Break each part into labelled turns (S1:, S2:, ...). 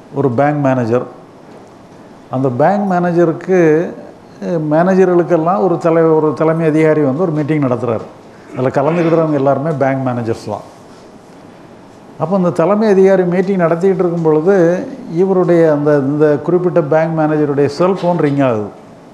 S1: ஒரு bank manager அந்த bank மேனேஜருக்கு அஹ், மேனேஜர்களுக்கெல்லாம் ஒரு தலை ஒரு தலைமை அதிகாரி வந்து ஒரு மீட்டிங் நடத்துகிறார் அதில் கலந்துக்கிட்டவங்க எல்லாருமே பேங்க் மேனேஜர்ஸ் தான் அப்போ அந்த தலைமை அதிகாரி மீட்டிங் நடத்திக்கிட்டு இருக்கும் பொழுது இவருடைய அந்த இந்த குறிப்பிட்ட பேங்க் மேனேஜருடைய செல்ஃபோன் ரிங் ஆகுது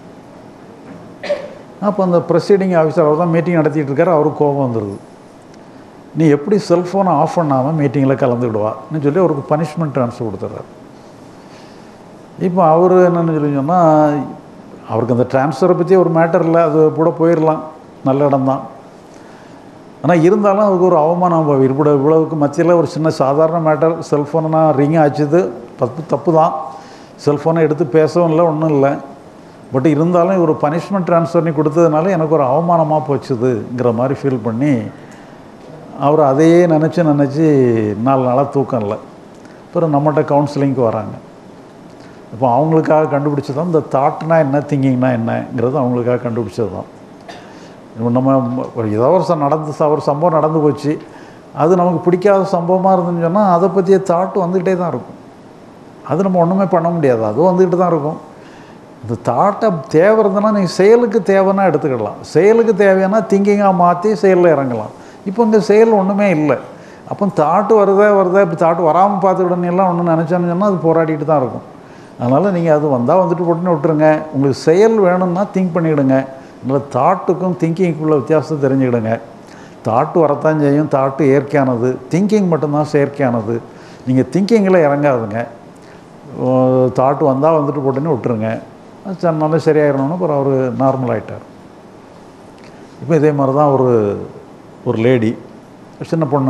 S1: அப்போ அந்த ப்ரெசீடிங் ஆஃபீஸர் அவர் தான் மீட்டிங் நடத்திட்டு இருக்காரு அவருக்கு கோபம் வந்துடுது நீ எப்படி செல்ஃபோனை ஆஃப் பண்ணாமல் மீட்டிங்கில் கலந்துக்கிடுவான்னு சொல்லி அவருக்கு பனிஷ்மெண்ட் ட்ரான்ஸ்ஃபர் கொடுத்துட்றாரு இப்போ அவர் என்னன்னு சொல்லி சொன்னால் அவருக்கு அந்த ட்ரான்ஸ்ஃபரை பற்றி ஒரு மேட்டர் இல்லை அது கூட போயிடலாம் நல்ல இடம் தான் ஆனால் இருந்தாலும் அதுக்கு ஒரு அவமானம் இவ்வளோ இவ்வளவுக்கு மத்தியில் ஒரு சின்ன சாதாரண மேட்டர் செல்ஃபோனை ரிங் ஆச்சுது தப்பு தப்பு தான் செல்ஃபோனை எடுத்து பேசவும் இல்லை ஒன்றும் இல்லை பட் இருந்தாலும் ஒரு பனிஷ்மெண்ட் ட்ரான்ஸ்ஃபர் பண்ணி கொடுத்ததுனால எனக்கு ஒரு அவமானமாக போச்சுதுங்கிற மாதிரி ஃபீல் பண்ணி அவர் அதையே நினச்சி நினச்சி நாலு நாளாக தூக்கம் இல்லை அப்புறம் நம்மகிட்ட கவுன்சிலிங்க்கு வராங்க அப்போ அவங்களுக்காக கண்டுபிடிச்சது தான் இந்த தாட்னா என்ன திங்கிங்னா என்னங்கிறது அவங்களுக்காக கண்டுபிடிச்சது தான் இப்போ நம்ம ஒரு ஏதோ ஒரு ச- நடந்து ச- ஒரு சம்பவம் நடந்து போச்சு அது நமக்கு பிடிக்காத சம்பவமாக இருந்துன்னு சொன்னால் அதை பற்றிய தாட் வந்துக்கிட்டே தான் இருக்கும் அது நம்ம ஒன்றுமே பண்ண முடியாது அதுவும் வந்துக்கிட்டு தான் இருக்கும் இந்த தாட்டை தேவை இருந்ததுன்னா நீங்கள் செயலுக்கு தேவைன்னா எடுத்துக்கிடலாம் செயலுக்கு தேவைன்னா திங்கிங்காக மாற்றி செயலில் இறங்கலாம் இப்போ இந்த செயல் ஒன்றுமே இல்லை அப்போ தாட்டு வருதே வருதே இப்போ தாட்டு வராமல் பார்த்துக்கிடணும் எல்லாம் ஒன்று நினச்சோன்னு சொன்னால் அது போராடிட்டு தான் இருக்கும் அதனால் நீங்கள் அது வந்தால் வந்துட்டு போட்டுன்னு விட்டுருங்க உங்களுக்கு செயல் வேணும்னா திங்க் பண்ணிவிடுங்க அதனால் தாட்டுக்கும் திங்கிங்குள்ள வித்தியாசத்தை தெரிஞ்சுக்கிடுங்க தாட்டு வரத்தான் செய்யும் தாட்டு இயற்கையானது திங்கிங் மட்டும்தான் செயற்கையானது நீங்கள் திங்கிங்கில் இறங்காதுங்க தாட்டு வந்தால் வந்துட்டு போட்டுன்னு விட்டுருங்க அது சரி, நல்லா சரியாயிடணும்னு அப்புறம் அவர் நார்மல் ஆயிட்டார் இப்போ இதே மாதிரி தான் ஒரு ஒரு லேடி சின்ன பொண்ணு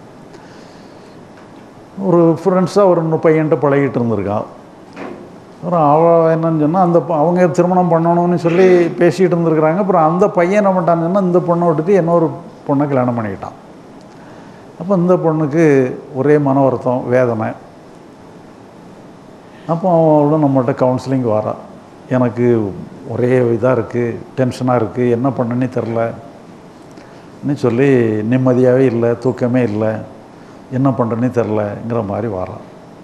S1: ஒரு ஃப்ரெண்ட்ஸாக ஒரு இன்னும் பையன்கிட்ட பழகிட்டு இருந்திருக்கான் அப்புறம் அவள் என்னன்னு சொன்னால் அந்த ப- அவங்க திருமணம் பண்ணணும்னு சொல்லி பேசிகிட்டு இருந்திருக்கிறாங்க அப்புறம் அந்த பையன் என்ன பண்ணிட்டான்னு சொன்னால் இந்த பொண்ணை விட்டுட்டு இன்னொரு பொண்ணை கல்யாணம் பண்ணிக்கிட்டான் அப்போ இந்த பொண்ணுக்கு ஒரே மன வருத்தம் வேதனை அப்போ அவளும் நம்மகிட்ட கவுன்சிலிங் வரா எனக்கு ஒரே இதாக இருக்குது டென்ஷனாக இருக்குது என்ன பண்ணனே தெரிலன்னு சொல்லி நிம்மதியாகவே இல்லை தூக்கமே இல்லை என்ன பண்ணுறேன்னே தெரிலங்கிற மாதிரி வரா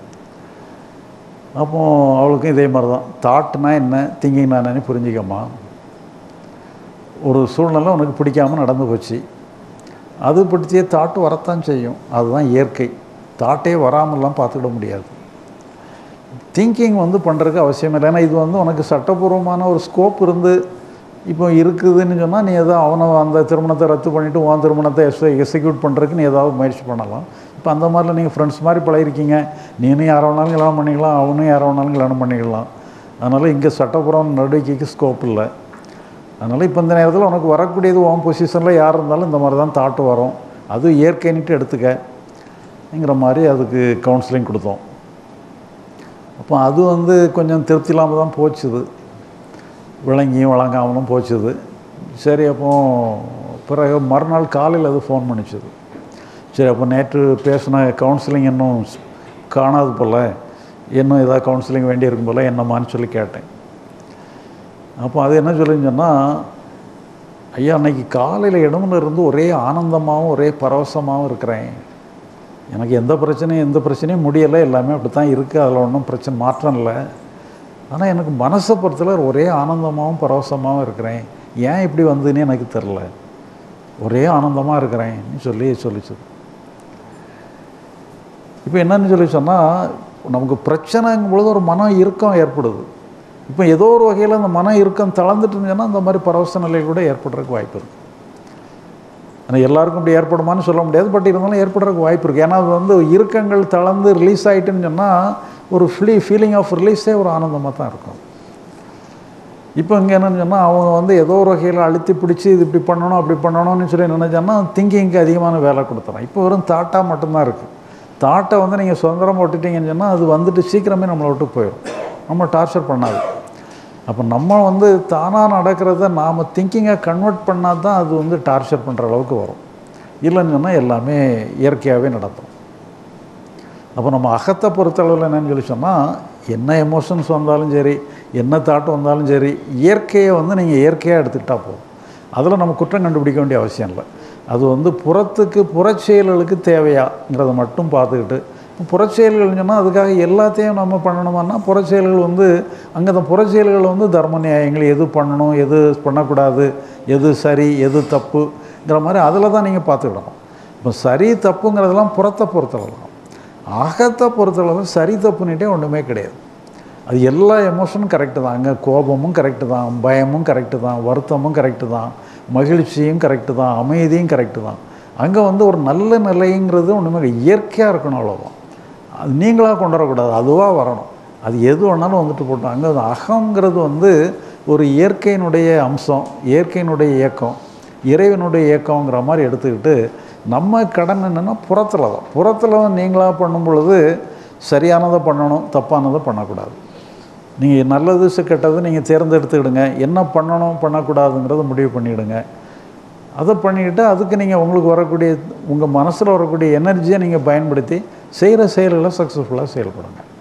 S1: அப்போ அவளுக்கும் இதே மாதிரி தான் தாட்னா என்ன திங்கிங்னா என்னன்னு புரிஞ்சிக்கம்மா ஒரு சூழ்நிலை உனக்கு பிடிக்காம நடந்து போச்சு அது பற்றியே தாட்டு வரத்தான் செய்யும் அதுதான் இயற்கை தாட்டே வராமலாம் பார்த்துக்கிட முடியாது திங்கிங் வந்து பண்ணுறதுக்கு அவசியம் இல்லை ஏன்னா இது வந்து உனக்கு சட்டப்பூர்வமான ஒரு ஸ்கோப் இருந்து இப்போ இருக்குதுன்னு சொன்னால் நீ ஏதோ அவனை அந்த திருமணத்தை ரத்து பண்ணிவிட்டு உன் திருமணத்தை எஸ் எக்ஸிக்யூட் பண்ணுறதுக்கு நீ ஏதாவது முயற்சி பண்ணலாம் இப்போ அந்த மாதிரிலாம் நீங்கள் ஃப்ரெண்ட்ஸ் மாதிரி பழகிருக்கீங்க நீனும் யாரை வேணாலும் கல்யாணம் பண்ணிக்கலாம் அவனும் யாரை வேணாலும் கல்யாணம் பண்ணிக்கலாம் அதனால் இங்கே சட்டப்பூர்வம் நடவடிக்கைக்கு ஸ்கோப் இல்லை அதனால் இப்போ இந்த நேரத்தில் உனக்கு வரக்கூடியது உன் பொசிஷனில் யார் இருந்தாலும் இந்த மாதிரி தான் தாட்டு வரும் அது இயற்கைன்னுட்டு எடுத்துக்கங்கிற மாதிரி அதுக்கு கவுன்சிலிங் கொடுத்தோம் அப்போ அது வந்து கொஞ்சம் திருப்தி இல்லாமல் தான் போச்சுது விளங்கியும் வழங்காமலும் போச்சுது சரி அப்போ பிறகு மறுநாள் காலையில் அது ஃபோன் பண்ணிச்சுது சரி அப்போ நேற்று பேசின கவுன்சிலிங் இன்னும் காணாது போல் இன்னும் ஏதாவது கவுன்சிலிங் வேண்டியிருக்கும் போல் என்னம்மான்னு சொல்லி கேட்டேன் அப்போ அது என்ன சொல்லுன்னு சொன்னால் ஐயா அன்னைக்கு காலையில் இடமுல இருந்து ஒரே ஆனந்தமாகவும் ஒரே பரவசமாகவும் இருக்கிறேன் எனக்கு எந்த பிரச்சனையும் எந்த பிரச்சனையும் முடியலை எல்லாமே அப்படி தான் இருக்குது அதில் ஒன்றும் பிரச்சனை மாற்றம் இல்லை ஆனால் எனக்கு மனசை பொறுத்தல ஒரே ஆனந்தமாகவும் பரவசமாகவும் இருக்கிறேன் ஏன் இப்படி வந்ததுன்னு எனக்கு தெரில ஒரே ஆனந்தமாக இருக்கிறேன்னு சொல்லி சொல்லிச்சு இப்போ என்னன்னு சொல்லி சொன்னால் நமக்கு பிரச்சனைங்கும் பொழுது ஒரு மன இறுக்கம் ஏற்படுது இப்போ ஏதோ ஒரு வகையில் அந்த மன இறுக்கம் தளர்ந்துட்டு இருந்துச்சுன்னா அந்த மாதிரி பரவச நிலை கூட ஏற்படுறதுக்கு வாய்ப்பு இருக்குது ஆனால் எல்லாருக்கும் இப்படி ஏற்படுமான்னு சொல்ல முடியாது பட் இருந்தாலும் ஏற்படுறதுக்கு வாய்ப்பு இருக்குது ஏன்னா அது வந்து இறுக்கங்கள் தளர்ந்து ரிலீஸ் ஆகிட்டுன்னு சொன்னால் ஒரு ஃப்ளீ ஃபீலிங் ஆஃப் ரிலீஸே ஒரு ஆனந்தமாக தான் இருக்கும் இப்போ இங்கே என்னன்னு சொன்னால் அவங்க வந்து ஏதோ ஒரு வகையில் அழுத்தி பிடிச்சி இது இப்படி பண்ணணும் அப்படி பண்ணணும்னு சொல்லி நினைச்சான்னா திங்கிங்க்கு அதிகமான வேலை கொடுத்துறோம் இப்போ வெறும் தாட்டாக மட்டும்தான் இருக்குது தாட்டை வந்து நீங்கள் சுதந்திரமாக விட்டுட்டீங்கன்னு சொன்னால் அது வந்துட்டு சீக்கிரமே நம்மளை விட்டு போயிடும் நம்ம டார்ச்சர் பண்ணாது அப்போ நம்ம வந்து தானாக நடக்கிறத நாம் திங்கிங்காக கன்வெர்ட் பண்ணால் தான் அது வந்து டார்ச்சர் பண்ணுற அளவுக்கு வரும் இல்லைன்னு சொன்னால் எல்லாமே இயற்கையாகவே நடக்கும் அப்போ நம்ம அகத்தை பொறுத்தளவில் என்னன்னு சொல்லி சொன்னால் என்ன எமோஷன்ஸ் வந்தாலும் சரி என்ன தாட் வந்தாலும் சரி இயற்கையை வந்து நீங்கள் இயற்கையாக எடுத்துக்கிட்டால் போதும் அதில் நம்ம குற்றம் கண்டுபிடிக்க வேண்டிய அவசியம் இல்லை அது வந்து புறத்துக்கு புறச்செயல்களுக்கு தேவையாங்கிறத மட்டும் பார்த்துக்கிட்டு புறச்செயல்கள்னு சொன்னால் அதுக்காக எல்லாத்தையும் நம்ம பண்ணணுமான்னா புறச்செயல்கள் வந்து அங்கே அந்த புறச்செயல்கள் வந்து தர்ம நியாயங்கள் எது பண்ணணும் எது பண்ணக்கூடாது எது சரி எது தப்புங்கிற மாதிரி அதில் தான் நீங்கள் பார்த்துக்கிடணும் இப்போ சரி தப்புங்கிறதெல்லாம் புறத்தை பொறுத்தளவு தான் அகத்தை பொறுத்தளவு சரி தப்புன்னுட்டே ஒன்றுமே கிடையாது அது எல்லா எமோஷனும் கரெக்டு தான் அங்கே கோபமும் கரெக்டு தான் பயமும் கரெக்டு தான் வருத்தமும் கரெக்டு தான் மகிழ்ச்சியும் கரெக்டு தான் அமைதியும் கரெக்டு தான் அங்கே வந்து ஒரு நல்ல நிலைங்கிறது ஒன்றுமே இயற்கையாக இருக்கணும் அவ்வளோதான் அது நீங்களாக கொண்டு வரக்கூடாது அதுவாக வரணும் அது எது வேணாலும் வந்துட்டு போட்டோம் அங்கே வந்து அகங்கிறது வந்து ஒரு இயற்கையினுடைய அம்சம் இயற்கையினுடைய இயக்கம் இறைவனுடைய இயக்கங்கிற மாதிரி எடுத்துக்கிட்டு நம்ம கடன் என்னென்னா புறத்தில் தான் புறத்தில் நீங்களாக பண்ணும் பொழுது சரியானதை பண்ணணும் தப்பானதை பண்ணக்கூடாது நீங்கள் நல்லது ச- கெட்டது நீங்கள் தேர்ந்தெடுத்துக்கிடுங்க என்ன பண்ணணும் பண்ணக்கூடாதுங்கிறத முடிவு பண்ணிவிடுங்க அதை பண்ணிக்கிட்டு அதுக்கு நீங்கள் உங்களுக்கு வரக்கூடிய உங்கள் மனசில் வரக்கூடிய எனர்ஜியை நீங்கள் பயன்படுத்தி செய்கிற செயல்களை சக்ஸஸ்ஃபுல்லாக செயல்படுங்க